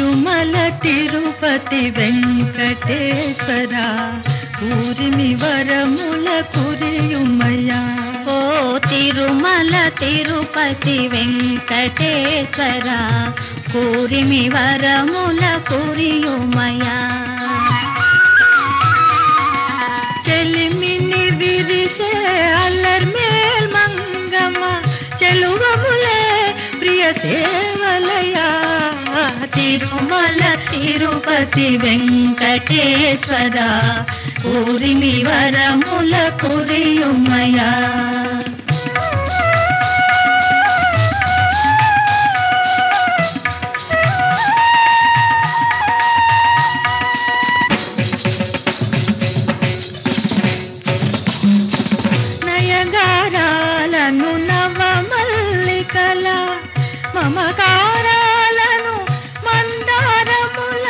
తిరుమల తిరుపతి వెంకటేశ్వర ఊరిమి వరముల కురియుమయ్యా ఓ తిరుమల తిరుపతి వెంకటేశ్వర కూరిమి వరముల కురియుమయా చెలిమిని విరిసే అల్లర్మేల్ మంగమ్మ చెలువములే ప్రియ సేవలయా తిరుమల తిరుపతి వెంకటేశ్వర ఊరిమి వరముల కురియుమయా నయగారాలను నవమల్లికల మమకారాలను మందారముల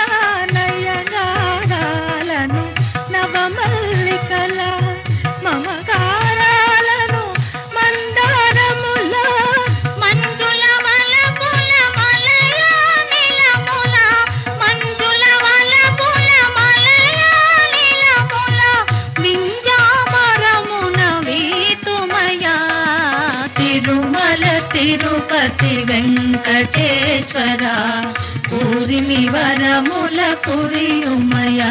నయగారాలను నవమల్లికల మమకారాలను మందారముల మంజుల మలపుల మలయ నిలముల మంజుల మలపుల మలయ నిలముల వింజామరమున వీతుమయా తిరుమల తిరుపతి వెంకటేశ్వర ఊరిమి వరముల కురియుమయా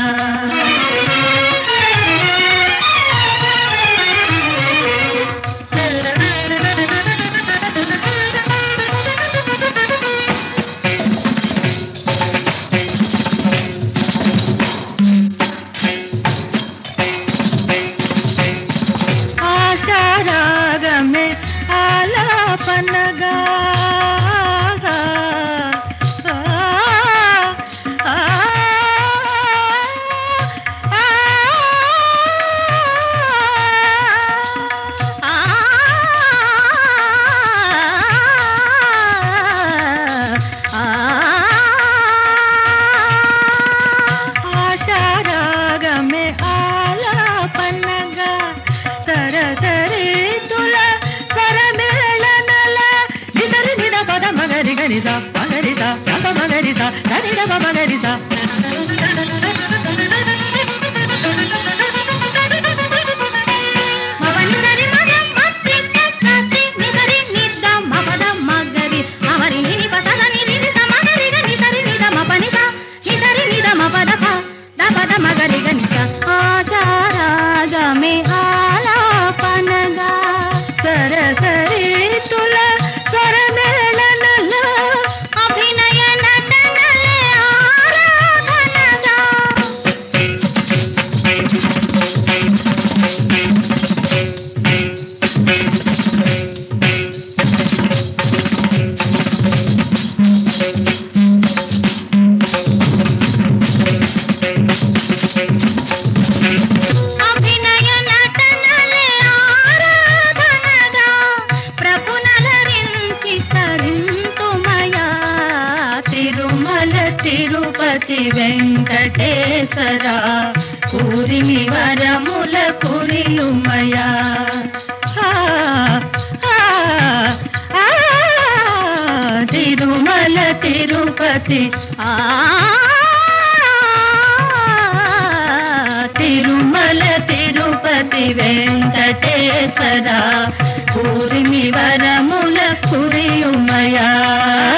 ఆశారాగమే ఆలాపనగా ఆ, ఆ, ఆ, ఆ ఆశారాగమే ఆలాపనగా సరసరితుల స్వరమేళనల నిసరి నిద పద మగరి గనిస మగరిస రప మగరిస గనిద మగరిస మవని సరి మగ మత్రి కస్తి నిసరి నిద్ద మపద మగరి అమరి నిని పసద నిని నిద మగరి గని సరి నిద మపనిద నిసరి నిద మపద ప దపద మగరి గనిస ఆచారాగమే ఆలాపనగా సరసరితుల స్వరమేళనల అభినయ నటనలే ఆరాధనగా అభినయ నటనలే ఆరాధనగా ప్రభునలరించి తరింతుమయా తిరుమల తిరుపతి వెంకటేశ్వర కూరిమి వరముల కురియుమయా ఆ, ఆ, ఆ, తిరుమల తిరుపతి ఆ తిరుమల తిరుపతి వెంకటేశ్వర కూరిమి వరముల కురియుమయా